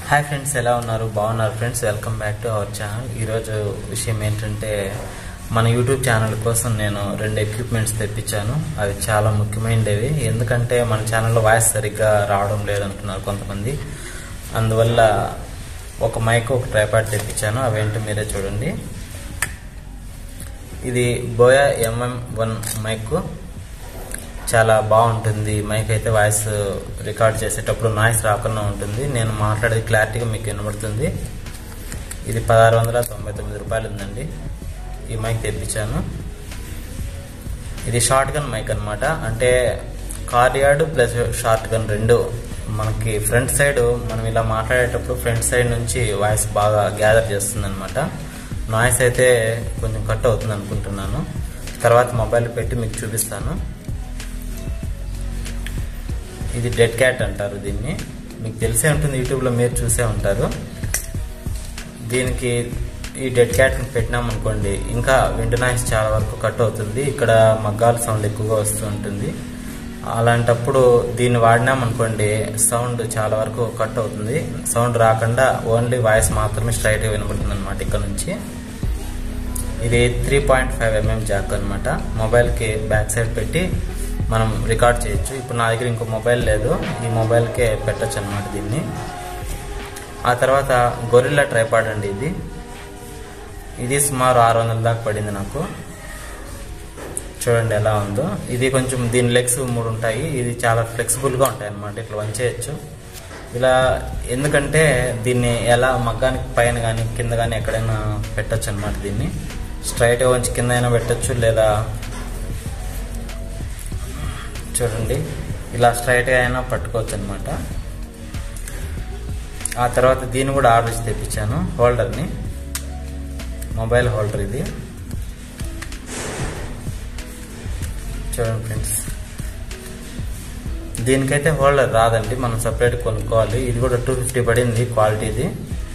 hi friends ఎలా ఉన్నారు బాగున్నారు friends welcome back to our channel ఈరోజు విషయం ఏంటంటే మన యూట్యూబ్ ఛానల్ కోసం నేను రెండు ఎక్విప్మెంట్స్ తెప్పించాను అవి చాలా ముఖ్యమైనవి ఎందుకంటే మన ఛానల్లో వాయిస్ సరిగ్గా రావడం లేదంటున్నారు కొంతమంది అందువల్ల ఒక మైక్ ఒక ట్రైపాడ్ తెప్పించాను అవేంటో మీరే చూడండి ఇది బోయా ఎంఎం వన్ మైక్ చాలా బాగుంటుంది మైక్ అయితే వాయిస్ రికార్డ్ చేసేటప్పుడు నాయిస్ రాకుండా ఉంటుంది నేను మాట్లాడేది క్లారిటీగా మీకు వినబడుతుంది ఇది పదహారు వందల తొంభై తొమ్మిది రూపాయలు ఉందండి ఈ మైక్ తెప్పించాను ఇది షార్ట్ గన్ మైక్ అనమాట అంటే కార్డియాడ్ ప్లస్ షార్ట్ గన్ రెండు మనకి ఫ్రంట్ సైడ్ మనం ఇలా మాట్లాడేటప్పుడు ఫ్రంట్ సైడ్ నుంచి వాయిస్ బాగా గ్యాదర్ చేస్తుంది అనమాట నాయిస్ అయితే కొంచెం కట్ అవుతుంది అనుకుంటున్నాను తర్వాత మొబైల్ పెట్టి మీకు చూపిస్తాను ఇది డెడ్ క్యాట్ అంటారు దీన్ని మీకు తెలిసే ఉంటుంది యూట్యూబ్లో మీరు చూసే ఉంటారు దీనికి ఈ డెడ్ క్యాట్ పెట్టినాం అనుకోండి ఇంకా విండ్ నాయిస్ చాలా వరకు కట్ అవుతుంది ఇక్కడ మగ్గాల సౌండ్ ఎక్కువగా వస్తూ ఉంటుంది అలాంటప్పుడు దీన్ని వాడినాం అనుకోండి సౌండ్ చాలా వరకు కట్ అవుతుంది సౌండ్ రాకుండా ఓన్లీ వాయిస్ మాత్రమే స్ట్రైట్గా వినబడుతుంది అనమాట ఇక్కడ నుంచి ఇది three point five M M jack అనమాట మొబైల్కి బ్యాక్ సైడ్ పెట్టి మనం రికార్డ్ చేయొచ్చు ఇప్పుడు నా దగ్గర ఇంకో మొబైల్ లేదు ఈ మొబైల్కే పెట్టచ్చు అనమాట దీన్ని ఆ తర్వాత గొరిల్లా ట్రైపాడ్ అండి ఇది ఇది సుమారు ఆరు వందల దాకా పడింది నాకు చూడండి ఎలా ఉందో ఇది కొంచెం దీని లెగ్స్ మూడు ఉంటాయి ఇది చాలా ఫ్లెక్సిబుల్గా ఉంటాయి అనమాట ఇట్లా వంచేయచ్చు ఇలా ఎందుకంటే దీన్ని ఎలా మగ్గానికి పైన కానీ కింద కానీ ఎక్కడైనా పెట్టచ్చు అనమాట దీన్ని స్ట్రైట్గా వంచి కింద అయినా పెట్టచ్చు లేదా చూడండి ఇలా స్ట్రైట్గా అయినా పట్టుకోవచ్చు అనమాట ఆ తర్వాత దీన్ని కూడా ఆర్డర్ ఇచ్చి తెప్పించాను హోల్డర్ని మొబైల్ హోల్డర్ ఇది చూడండి ఫ్రెండ్స్ దీనికైతే హోల్డర్ రాదండి మనం సపరేట్ కొనుక్కోవాలి ఇది కూడా టూ ఫిఫ్టీ పడింది క్వాలిటీది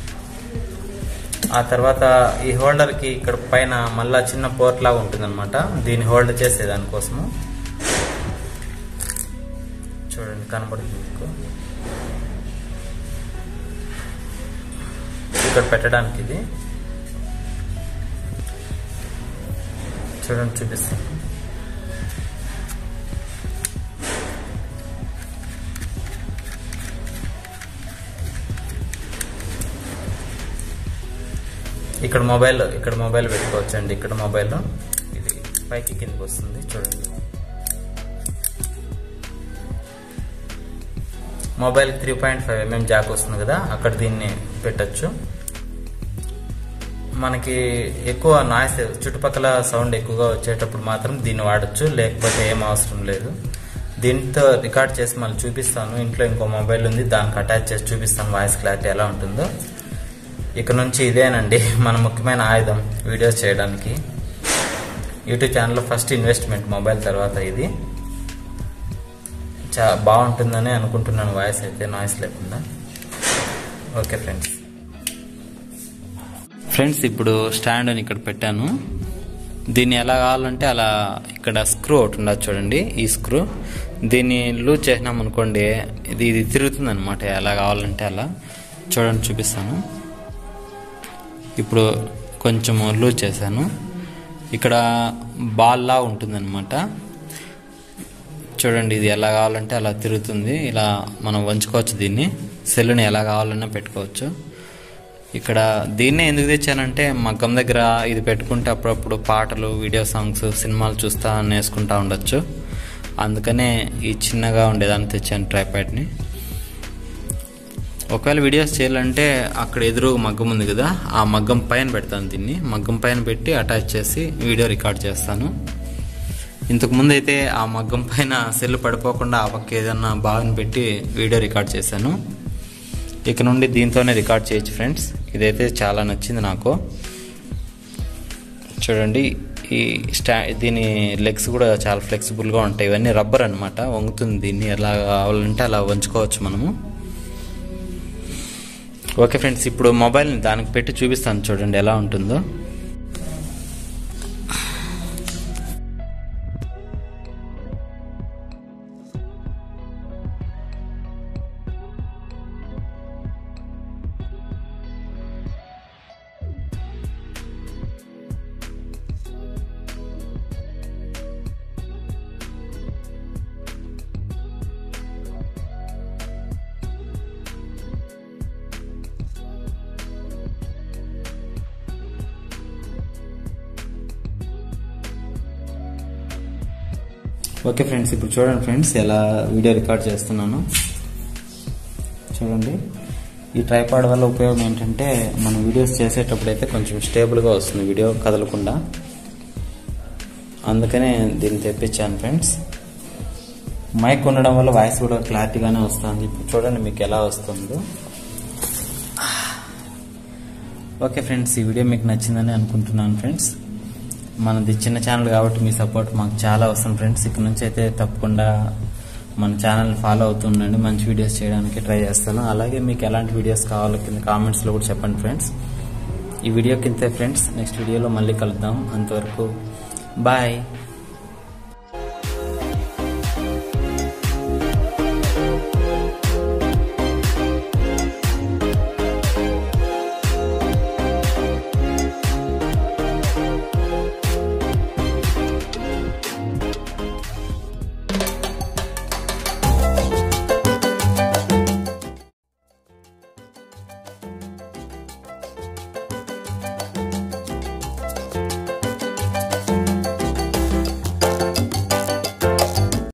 ఆ తర్వాత ఈ హోల్డర్కి ఇక్కడ పైన మళ్ళా చిన్న పోర్ట్ లాగా ఉంటుంది అనమాట దీన్ని హోల్డ్ చేసే దానికోసము చూడండి కనబడుతుంది మీకు ఇక్కడ పెట్టడానికి ఇది చూడండి చూపిస్తాను ఇక్కడ మొబైల్ ఇక్కడ మొబైల్ పెట్టుకోవచ్చు అండి ఇక్కడ మొబైల్ ఇది పైకి కిందకి వస్తుంది చూడండి mobile three point five M M jack వస్తుంది కదా అక్కడ దీన్ని పెట్టచ్చు మనకి ఎక్కువ నాయిస్ చుట్టుపక్కల సౌండ్ ఎక్కువగా వచ్చేటప్పుడు మాత్రం దీన్ని వాడచ్చు లేకపోతే ఏం అవసరం లేదు దీంతో రికార్డ్ చేసి మళ్ళీ చూపిస్తాను ఇంట్లో ఇంకో మొబైల్ ఉంది దానికి అటాచ్ చేసి చూపిస్తాను వాయిస్ క్లారిటీ ఎలా ఉంటుందో ఇక నుంచి ఇదేనండి మన ముఖ్యమైన ఆయుధం వీడియోస్ చేయడానికి యూట్యూబ్ ఛానల్లో ఫస్ట్ ఇన్వెస్ట్మెంట్ మొబైల్ తర్వాత ఇది చా బాగుంటుందని అనుకుంటున్నాను వాయిస్ అయితే నాయిస్ లేకుండా ఓకే ఫ్రెండ్స్ ఫ్రెండ్స్ ఇప్పుడు స్టాండ్ అని ఇక్కడ పెట్టాను దీన్ని ఎలా కావాలంటే అలా ఇక్కడ స్క్రూ ఒకటి ఉండదు చూడండి ఈ స్క్రూ దీన్ని లూజ్ చేసినాం అనుకోండి ఇది ఇది తిరుగుతుంది అనమాట ఎలా కావాలంటే అలా చూడండి చూపిస్తాను ఇప్పుడు కొంచెం లూజ్ చేశాను ఇక్కడ బాల్లా ఉంటుందన్నమాట చూడండి ఇది ఎలా కావాలంటే అలా తిరుగుతుంది ఇలా మనం వంచుకోవచ్చు దీన్ని సెల్లుని ఎలా కావాలన్నా పెట్టుకోవచ్చు ఇక్కడ దీన్నే ఎందుకు తెచ్చానంటే మగ్గం దగ్గర ఇది పెట్టుకుంటే అప్పుడప్పుడు పాటలు వీడియో సాంగ్స్ సినిమాలు చూస్తా నేసుకుంటా ఉండొచ్చు అందుకనే ఈ చిన్నగా ఉండేదాన్ని తెచ్చాను ట్రైప్యాడ్ని ఒకవేళ వీడియోస్ చేయాలంటే అక్కడ ఎదురు మగ్గం ఉంది కదా ఆ మగ్గం పైన పెడతాను దీన్ని మగ్గం పైన పెట్టి అటాచ్ చేసి వీడియో రికార్డ్ చేస్తాను ఇంతకు ముందు అయితే ఆ మగ్గం పైన సెల్ పడిపోకుండా ఆ పక్క ఏదన్నా బాగా పెట్టి వీడియో రికార్డ్ చేశాను ఇక నుండి దీంతోనే రికార్డ్ చేయొచ్చు ఫ్రెండ్స్ ఇదైతే చాలా నచ్చింది నాకు చూడండి ఈ స్టా దీని లెగ్స్ కూడా చాలా ఫ్లెక్సిబుల్గా ఉంటాయి ఇవన్నీ రబ్బర్ అనమాట వంగుతుంది దీన్ని ఎలా కావాలంటే అలా వంచుకోవచ్చు మనము ఓకే ఫ్రెండ్స్ ఇప్పుడు మొబైల్ని దానికి పెట్టి చూపిస్తాను చూడండి ఎలా ఉంటుందో ఓకే ఫ్రెండ్స్ ఇప్పుడు చూడండి ఫ్రెండ్స్ ఎలా వీడియో రికార్డ్ చేస్తున్నాను చూడండి ఈ ట్రైపాడ్ వల్ల ఉపయోగం ఏంటంటే మనం వీడియోస్ చేసేటప్పుడు అయితే కొంచెం స్టేబుల్గా వస్తుంది వీడియో కదలకుండా అందుకనే దీన్ని తెప్పించాను ఫ్రెండ్స్ మైక్ ఉండడం వల్ల వాయిస్ కూడా క్లారిటీగానే వస్తుంది ఇప్పుడు చూడండి మీకు ఎలా వస్తుందో ఓకే ఫ్రెండ్స్ ఈ వీడియో మీకు నచ్చిందని అనుకుంటున్నాను ఫ్రెండ్స్ మనది చిన్న ఛానల్ కాబట్టి మీ సపోర్ట్ మాకు చాలా అవసరం ఫ్రెండ్స్ ఇక్కడ నుంచి అయితే తప్పకుండా మన ఛానల్ ఫాలో అవుతుండండి మంచి వీడియోస్ చేయడానికి ట్రై చేస్తాను అలాగే మీకు ఎలాంటి వీడియోస్ కావాలో కింద కామెంట్స్లో కూడా చెప్పండి ఫ్రెండ్స్ ఈ వీడియో కింద ఫ్రెండ్స్ నెక్స్ట్ వీడియోలో మళ్ళీ కలుద్దాం అంతవరకు బాయ్